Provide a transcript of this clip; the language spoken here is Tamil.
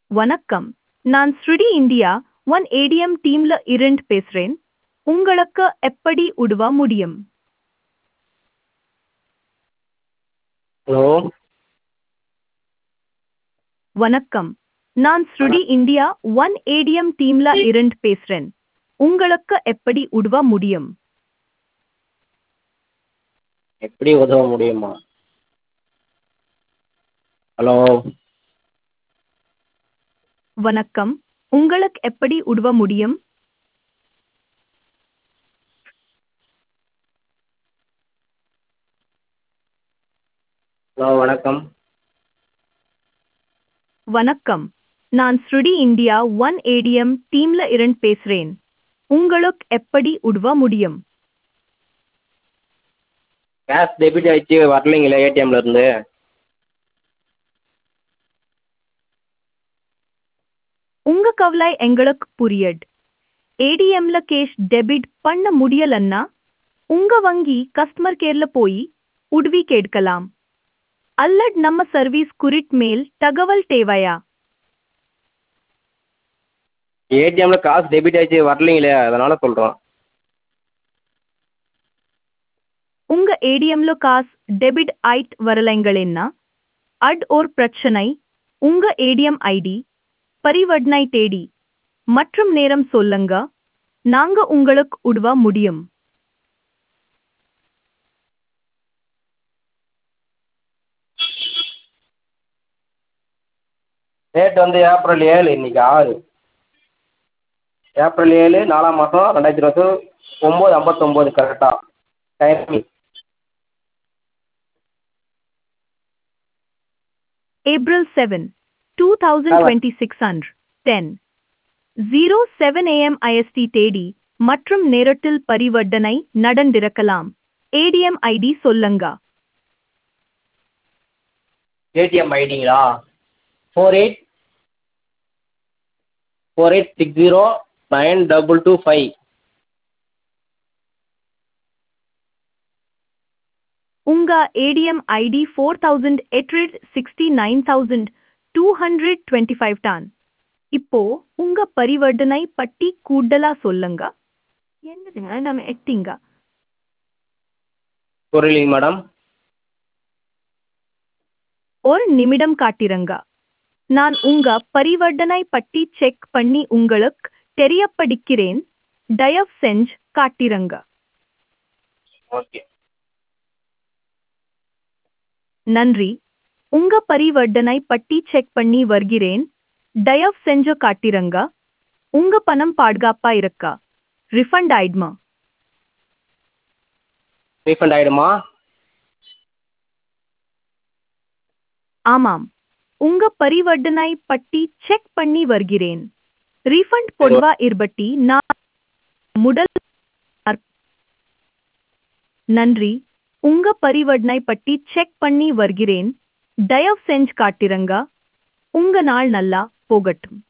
வணக்கம் நான் ஸ்ருடி இந்தியா ஒன் ஏடிஎம் டீம்ல இருந்து பேசுறேன் உங்களுக்கு எப்படி உதவ முடியும் ஹலோ வணக்கம் நான் ஸ்ருடி இந்தியா ஒன் ஏடிஎம் டீம்ல இருந்து பேசுறேன் உங்களுக்கு எப்படி உதவ முடியும் எப்படி உதவ முடியுமா ஹலோ வணக்கம் உங்களுக்கு எப்படி உதவ முடியும் ஹலோ வணக்கம் வணக்கம் நான் ஸ்ருடி இந்தியா ஒன் ஏடிஎம் டீம்ல இருந்து பேசுறேன் உங்களுக்கு எப்படி உதவ முடியும் கேஷ் டெபிட் ஆயிடுச்சு வரலைங்களே ஏடிஎம்ல இருந்து உங்க கவலை எங்களுக்கு புரியுது ஏடிஎம்ல கேஷ் டெபிட் பண்ண முடியலன்னா உங்க வங்கி கஸ்டமர் கேர்ல போய் உதவி கேட்கலாம் அல்லது நம்ம சர்வீஸ் குறிட் மேல் தகவல் தேவையா ஏடிஎம்ல காசு டெபிட் ஆயிடுச்சு வரலைங்களே அதனால சொல்கிறோம் உங்க ஏடிஎம்ல காசு டெபிட் ஆயிட் வரலைங்களேன்னா அட் ஓர் பிரச்சனை உங்க ஏடிஎம் ஐடி பரிவர்த்தனை தேடி மற்றும் நேரம் சொல்லுங்க நாங்க உங்களுக்கு உதவ முடியும் டேட் வந்து ஏப்ரல் ஏழு இன்னைக்கு ஆறு ஏப்ரல் ஏழு நாலாம் மாதம் ரெண்டாயிரத்தி இருபது ஒம்பது ஐம்பத்தொம்போது கரெக்டாக டைமிங் April 7, 2026 அன்று 10 07 am IST தேதி மற்றும் நேரத்தில் பரிவர்த்தனை நடந்திருக்கலாம் ஏடிஎம் ஐடி சொல்லுங்க ஏடிஎம் ஐடிங்களா four eight four eight six zero nine double two five உங்க ஏடிஎம் ஐடி ஃபோர் தௌசண்ட் எட்ரேட் sixty nine thousand two hundred twenty five டான் இப்போ உங்க பரிவர்த்தனை பட்டி கூடுதலா சொல்லுங்க என்னதுங்க நம்ம எட்டிங்க புரியலைங்க மேடம் ஒரு நிமிடம் காட்டிருங்க நான் உங்க பரிவர்த்தனை பட்டி செக் பண்ணி உங்களுக்கு தெரியப்படுகிறேன் தயவு செஞ்சு காட்டிருங்க ஓகே நன்றி உங்க பரிவர்த்தனை பட்டி செக் பண்ணி வருகிறேன் தயவு செஞ்சு காட்டிருங்க உங்க பணம் பாதுகாப்பா இருக்கா ரிஃபண்ட் ஆயிடுமா ரீஃபண்ட் ஆகிடுமா ஆமாம் உங்க பரிவர்த்தனை பட்டி செக் பண்ணி வருகிறேன் ரீஃபண்ட் பொதுவா இருபட்டி நான் முதல் நன்றி உங்க பரிவர்த்தனை பட்டி செக் பண்ணி வருகிறேன் தயவு செஞ்சு காட்டிருங்க உங்க நாள் நல்லா போகட்டும்